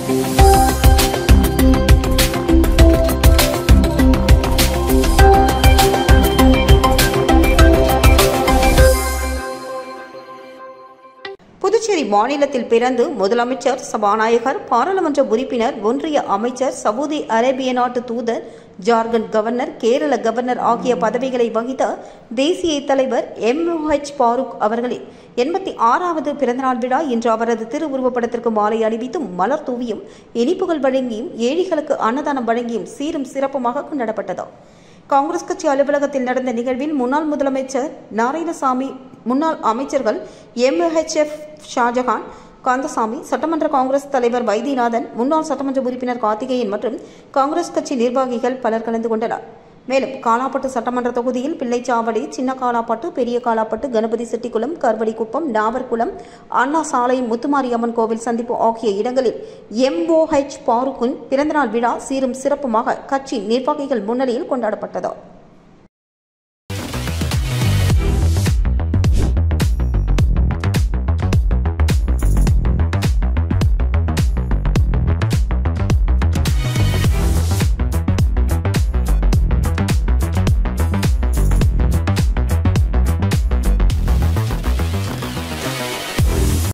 புதுச்சேரி மாநிலத்தில் பிறந்து முதலமைச்சர் சபாநாயகர் பாராளுமன்ற உறுப்பினர் ஒன்றிய அமைச்சர் சவுதி அரேபிய நாட்டு தூதர் ஜார்க்கண்ட் கவர்னர் கேரள கவர்னர் ஆகிய பதவிகளை வகித்த தேசிய தலைவர் எம்ஓஹெச் பாரூக் அவர்களின் எண்பத்தி ஆறாவது பிறந்தநாள் விழா இன்று அவரது திருவுருவப்படத்திற்கு மாலை அணிவித்தும் மலர் தூவியும் இனிப்புகள் வழங்கியும் ஏழைகளுக்கு அன்னதானம் வழங்கியும் சீரும் சிறப்புமாக கொண்டாடப்பட்டது காங்கிரஸ் கட்சி அலுவலகத்தில் நடந்த நிகழ்வில் முன்னாள் முதலமைச்சர் நாராயணசாமி முன்னாள் அமைச்சர்கள் எம்ஹெச்எஃப் ஷாஜகான் காந்தசாமி சட்டமன்ற காங்கிரஸ் தலைவர் வைத்தியநாதன் முன்னாள் சட்டமன்ற உறுப்பினர் கார்த்திகேயன் மற்றும் காங்கிரஸ் கட்சி நிர்வாகிகள் பலர் கலந்து கொண்டனர் மேலும் காலாப்பட்டு சட்டமன்ற தொகுதியில் பிள்ளைச்சாவடி சின்ன காலாப்பட்டு பெரிய காலாப்பட்டு கணபதி செட்டிக்குளம் கர்வடிக்குப்பம் நாவர்குளம் அண்ணா சாலை முத்துமாரியம்மன் கோவில் சந்திப்பு ஆகிய இடங்களில் எம்ஓஹெச் பாருக்கின் பிறந்தநாள் விழா சீரும் சிறப்புமாக கட்சி நிர்வாகிகள் முன்னிலையில் கொண்டாடப்பட்டது